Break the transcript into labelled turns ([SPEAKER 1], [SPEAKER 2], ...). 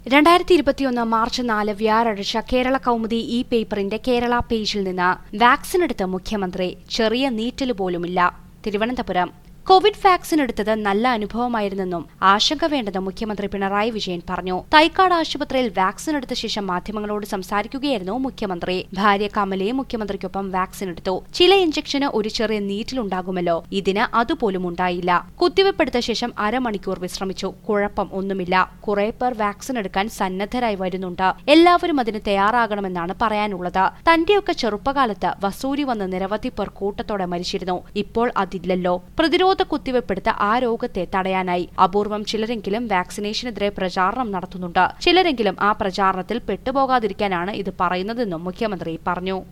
[SPEAKER 1] രണ്ടായിരത്തി ഇരുപത്തിയൊന്ന് മാർച്ച് നാല് വ്യാഴാഴ്ച കേരള കൗമുദി ഇ പേപ്പറിന്റെ കേരള പേജിൽ നിന്ന് വാക്സിൻ എടുത്ത മുഖ്യമന്ത്രി ചെറിയ നീറ്റല് പോലുമില്ല തിരുവനന്തപുരം കോവിഡ് വാക്സിൻ എടുത്തത് നല്ല അനുഭവമായിരുന്നെന്നും ആശങ്ക വേണ്ടെന്ന് മുഖ്യമന്ത്രി പിണറായി വിജയൻ പറഞ്ഞു തൈക്കാട് ആശുപത്രിയിൽ വാക്സിൻ എടുത്ത ശേഷം മാധ്യമങ്ങളോട് സംസാരിക്കുകയായിരുന്നു മുഖ്യമന്ത്രി ഭാര്യ കമലയും മുഖ്യമന്ത്രിക്കൊപ്പം വാക്സിൻ എടുത്തു ചില ഇഞ്ചക്ഷന് ഒരു ചെറിയ നീറ്റിലുണ്ടാകുമല്ലോ ഇതിന് അതുപോലും ഉണ്ടായില്ല കുത്തിവെപ്പ് എടുത്ത ശേഷം അരമണിക്കൂർ വിശ്രമിച്ചു കുഴപ്പം ഒന്നുമില്ല കുറെ പേർ വാക്സിൻ എടുക്കാൻ സന്നദ്ധരായി വരുന്നുണ്ട് എല്ലാവരും അതിന് തയ്യാറാകണമെന്നാണ് പറയാനുള്ളത് തന്റെയൊക്കെ ചെറുപ്പകാലത്ത് വസൂരി വന്ന് നിരവധി പേർ കൂട്ടത്തോടെ മരിച്ചിരുന്നു ഇപ്പോൾ അതില്ലല്ലോ പ്രതിരോധ കുത്തിവെപ്പെടുത്ത് ആ രോഗത്തെ തടയാനായി അപൂർവം ചിലരെങ്കിലും വാക്സിനേഷനെതിരെ പ്രചാരണം നടത്തുന്നുണ്ട് ചിലരെങ്കിലും ആ പ്രചാരണത്തിൽ പെട്ടുപോകാതിരിക്കാനാണ് ഇത് പറയുന്നതെന്നും മുഖ്യമന്ത്രി പറഞ്ഞു